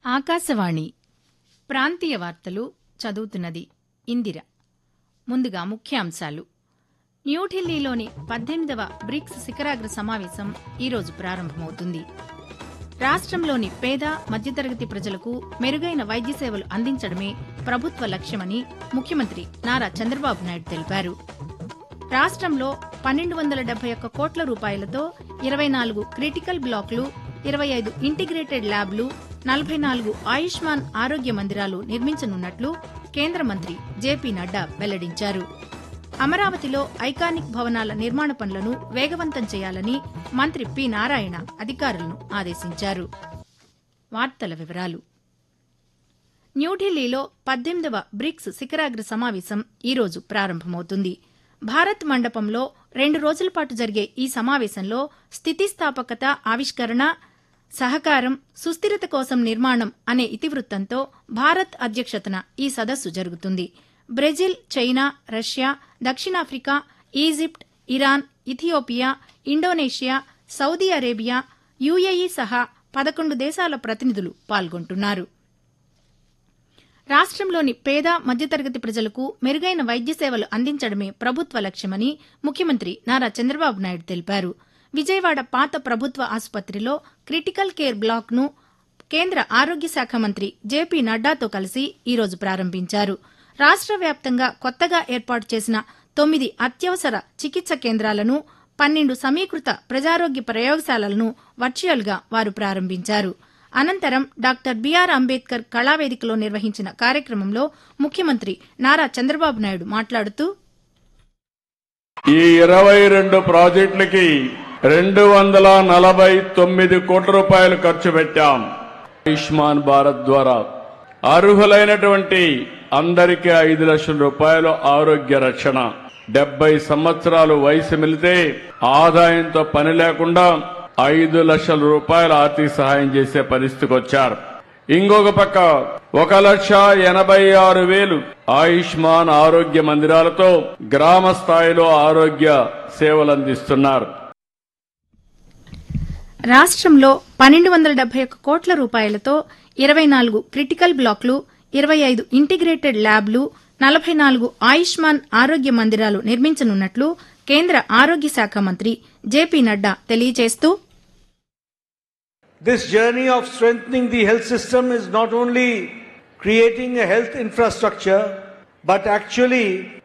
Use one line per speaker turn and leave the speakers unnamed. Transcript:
ఆకాశవాణి ప్రాంతీయ వార్తలు చదువుతున్నది ఇందిర ముందుగా ముఖ్యాంశాలు న్యూఢిల్లీలోని పద్దెనిమిదవ బ్రిక్స్ శిఖరాగ్ర సమావేశం ఈరోజు ప్రారంభమవుతుంది రాష్ట్రంలోని పేద మధ్యతరగతి ప్రజలకు మెరుగైన వైద్య సేవలు అందించడమే ప్రభుత్వ లక్ష్యమని ముఖ్యమంత్రి నారా చంద్రబాబు నాయుడు తెలిపారు రాష్ట్రంలో పన్నెండు వందల డెబ్బై ఒక్క కోట్ల రూపాయలతో ఇరవై నాలుగు క్రిటికల్ బ్లాకులు ఇరవై ఐదు ఇంటిగ్రేటెడ్ ల్యాబ్లు నలభై నాలుగు ఆయుష్మాన్ ఆరోగ్య మందిరాలు నిర్మించనున్నట్లు కేంద్ర మంత్రి జేపీ నడ్డా వెల్లడించారు అమరావతిలో ఐకానిక్ భవనాల నిర్మాణ పనులను వేగవంతం చేయాలని మంత్రి పి నారాయణ అధికారులను ఆదేశించారు వార్తల వివరాలు న్యూఢిల్లీలో పద్దెనిమిదవ బ్రిక్స్ శిఖరాగ్ర సమావేశం ఈరోజు ప్రారంభమవుతుంది భారత్ మండపంలో రెండు రోజుల పాటు జరిగే ఈ సమావేశంలో స్థితిస్థాపకత ఆవిష్కరణ సహకారం సుస్థిరత కోసం నిర్మాణం అనే ఇతివృత్తంతో భారత్ అధ్యక్షతన ఈ సదస్సు జరుగుతుంది బ్రెజిల్ చైనా రష్యా దక్షిణాఫ్రికా Egypt Iran Ethiopia Indonesia Saudi Arabia UAE సహా పదకొండు దేశాల ప్రతినిధులు పాల్గొంటున్నారు రాష్ట్రంలోని పేద మధ్యతరగతి ప్రజలకు మెరుగైన వైద్య సేవలు అందించడమే ప్రభుత్వ లక్ష్యమని ముఖ్యమంత్రి నారా చంద్రబాబు నాయుడు తెలిపారు విజయవాడ పాత ప్రభుత్వ ఆసుపత్రిలో క్రిటికల్ కేర్ బ్లాక్ను కేంద్ర ఆరోగ్య శాఖ మంత్రి జేపీ నడ్డాతో కలిసి ఈరోజు ప్రారంభించారు రాష్ట్ర వ్యాప్తంగా కొత్తగా ఏర్పాటు చేసిన తొమ్మిది అత్యవసర చికిత్స కేంద్రాలను పన్నెండు సమీకృత ప్రజారోగ్య ప్రయోగశాలలను వర్చువల్గా వారు ప్రారంభించారు అనంతరం డాక్టర్ బీఆర్ అంబేద్కర్ కళావేదికలో నిర్వహించిన కార్యక్రమంలో ముఖ్యమంత్రి నారా చంద్రబాబు నాయుడు మాట్లాడుతూ
ఈ ఇరవై రెండు ప్రాజెక్టులకి రెండు వందల నలభై తొమ్మిది కోట్ల రూపాయలు ఖర్చు పెట్టాం ఆయుష్మాన్ భారత్ ద్వారా అర్హులైనటువంటి అందరికీ ఐదు లక్షల రూపాయలు ఆరోగ్య రక్షణ డెబ్బై సంవత్సరాలు వయసు మిలితే ఆదాయంతో పని లేకుండా ఐదు లక్షల రూపాయల ఆర్థిక సహాయం చేసే పరిస్థితికి వచ్చారు ఇంకొక పక్క ఒక లక్ష ఎనభై ఆరు వేలు ఆయుష్మాన్ ఆరోగ్య మందిరాలతో గ్రామ స్థాయిలో ఆరోగ్య సేవలు అందిస్తున్నారు
రాష్ట్రంలో పన్నెండు వందల డెబ్బై ఒక్క కోట్ల రూపాయలతో ఇరవై నాలుగు క్రిటికల్ బ్లాక్లు ఇరవై ఐదు ఇంటిగ్రేటెడ్ ల్యాబ్లు నలభై నాలుగు ఆయుష్మాన్ ఆరోగ్య మందిరాలు నిర్మించనున్నట్లు కేంద్ర ఆరోగ్య శాఖ మంత్రి జేపీ నడ్డా తెలియజేస్తూ
This journey of strengthening the health system is not only creating a health infrastructure, but actually